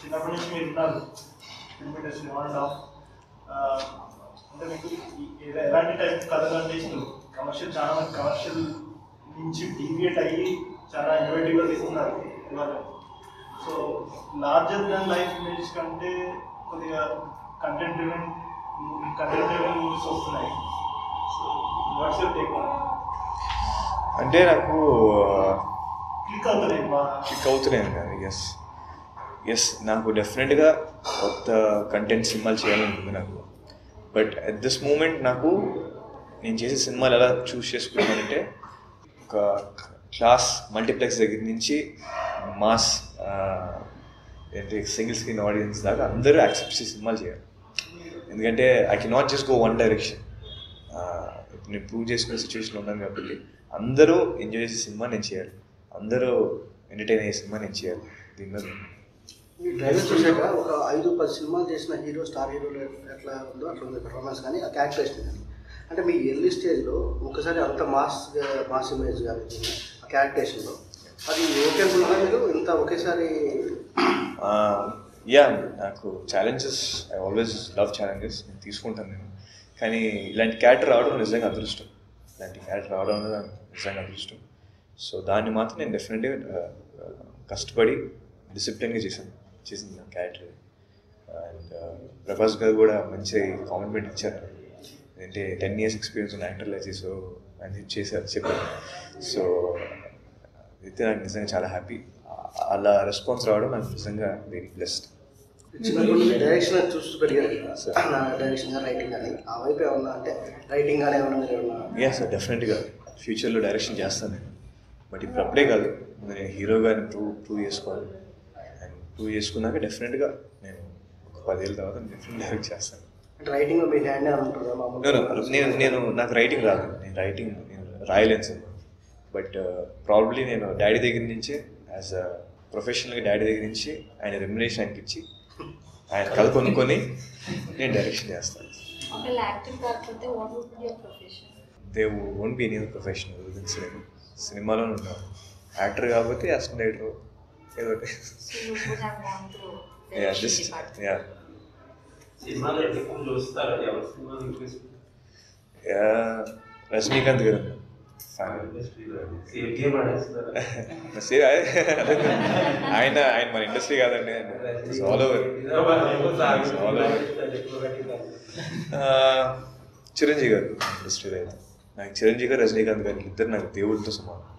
చిన్నప్పటి నుంచి మీరు ఉన్నారు film industry on and off అంటే మీకు ఈ- ఏ- ఎలాంటి టైప్ కథలు అంటే ఇష్టం కమర్షియల్ చాలా మంది కమర్షియల్ నుంచి డీవియేట్ అయ్యి చాలా ఇన్నోవేటివ్గా తీసుకున్నారు ఇవాళ so larger than life image కంటే కొద్దిగా content driven content driven movies వస్తున్నాయి సో వాట్స్ యువర్ టేక్ అంటే నాకు క్లిక్ అవుతున్నాయి మా క్లిక్ అవుతున్నాయి కదా ఎస్ ఎస్ నాకు డెఫినెట్గా కొత్త కంటెంట్ సినిమాలు చేయాలని ఉంటుంది నాకు బట్ అట్ దిస్ మూమెంట్ నాకు నేను చేసే సినిమాలు ఎలా చూస్ చేసుకున్నానంటే ఒక క్లాస్ మల్టీప్లెక్స్ దగ్గర నుంచి మాస్ ఏంటి సింగిల్ స్క్రీన్ ఆడియన్స్ దాకా అందరూ యాక్సెప్ట్ చేసే సినిమాలు చేయాలి ఎందుకంటే I can not just go one direction ఇప్పుడు నేను ప్రూవ్ చేసుకునే సిచ్యువేషన్లో ఉన్నాను కాబట్టి అందరూ ఎంజాయ్ చేసే సినిమా నేను చేయాలి అందరూ ఎంటర్టైన్ అయ్యే సినిమా నేను చేయాలి దీని మీద ఈ డ్రైవర్ చూసాక ఒక ఐదు పది సినిమాలు చేసిన హీరో స్టార్ హీరోలు ఎట్లా ఉందో అట్లా ఉంది పర్ఫార్మెన్స్ కానీ ఆ క్యారెక్టరేషన్ కానీ అంటే మీ ఎర్లీ స్టేజ్లో ఒకసారి అంత మాస్ మాస్ ఇమేజ్ కానీ ఆ క్యారెక్టరేషన్లో అది ఓకే అనుకున్నారా మీరు ఇంత ఒకేసారి యా నాకు challenges I always love challenges నేను తీసుకుంటాను నేను కానీ ఇలాంటి క్యారెక్టర్ రావడం నిజంగా అదృష్టం ఇలాంటి క్యారెక్టర్ రావడం అనేది నాకు నిజంగా అదృష్టం సో దాన్ని మాత్రం నేను డెఫినెట్గా కష్టపడి డిసిప్లిన్గా చేశాను చేసింది నా క్యారెక్టర్ అండ్ ప్రభాస్ గారు కూడా మంచి కాంప్లిమెంట్ ఇచ్చారు అంటే టెన్ ఇయర్స్ ఎక్స్పీరియన్స్ ఉన్న యాక్టర్లా చేసో అని చేశారు చెప్పారు సో అయితే నాకు నిజంగా చాలా హ్యాపీ అలా రెస్పాన్స్ రావడం నాకు నిజంగా వెరీ బ్లెస్డ్ చిన్నప్పటి నుంచి డైరెక్షన్ చూస్తూ పెరిగారు Sir. నా డైరెక్షన్ కానీ రైటింగ్ కానీ ఆ వైపు ఏమన్నా అంటే రైటింగ్ కానీ ఏమన్నా మీరు ఏమన్నా యా సార్ డెఫినెట్గా ఫ్యూచర్లో డైరెక్షన్ చేస్తాను నేను బట్ ఇప్పుడు అప్పుడే కాదు నేను హీరో గారిని ప్రూవ్ ప్రూవ్ చేసుకోవాలి అండ్ ప్రూవ్ చేసుకున్నాక డెఫినెట్గా నేను ఒక పదేళ్ళ తర్వాత డెఫినెట్ డైరెక్ట్ చేస్తాను అంటే రైటింగ్లో మీ హ్యాండ్ ఏమైనా ఉంటుందా No, no, మామూలుగా నేను నేను నాకు రైటింగ్ రాదు నేను రైటింగ్ నేను రాయలేను సార్ బట్ ప్రాబ్లీ నేను డాడీ దగ్గర నుంచే యాజ్ అ ప్రొఫెషనల్గా డాడీ దగ్గర నుంచి ఆయన రెమ్యునేషన్ ఆయనకి ఇచ్చి ఆయన కథ కొనుక్కొని నేను డైరెక్షన్ చేస్తాను ఒకవేళ యాక్టింగ్ కాకపోతే what would be your profession they won't be any professional with cinema సినిమాలో ఉన్నాను యాక్టర్ కాబట్టి అసిస్టెంట్ డైరెక్టర్ ఏదో ఒకటి so you would have gone through yeah this yeah సినిమాలో ఎక్కువ చూస్తారు ఎవరి సినిమా ఇంట్రెస్ట్ యా రజనీకాంత్ గారు ఫ్యాన్ ఇండస్ట్రీలో సేమ్ గేమ్ ఆడేస్తున్నారు సే ఆయన ఆయన మన ఇండస్ట్రీ కాదండి all over all over. Chiranjeevi garu ఇండస్ట్రీలో అయితే నాకు చిరంజీవి గారు రజనీకాంత్ గారు ఇద్దరు నాకు దేవుడితో సమానం